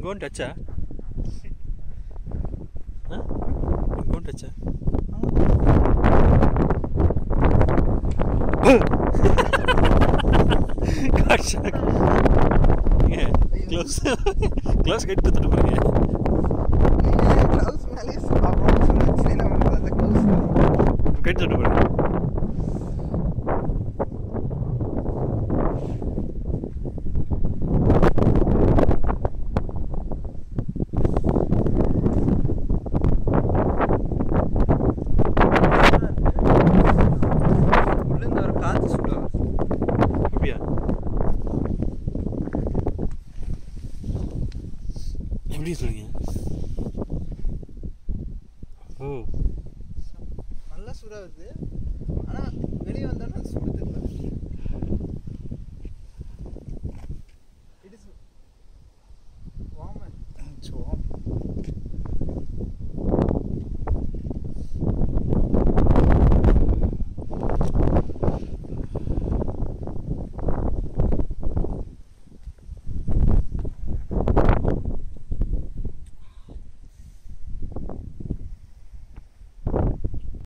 going touch ah? Huh? You going touch ah? God shock. Yeah. Close. Close கட்டி தூத்துட்டு போறீங்க gloves மேலே அப்புறம் சொல்லுச்சு என்ன பண்ணுறது அந்த க்ளவுஸ் கட்டி தூட்டு போறீங்க உள்ளேருந்து ஒரு காற்று சுடும் அப்படியா எப்படி சொல்றீங்க ஓ நல்லா சூடாக வருது ஆனால் வெளியே வந்தோன்னா சூடு தெரியல இட் இஸ் வார்ம் ஸோ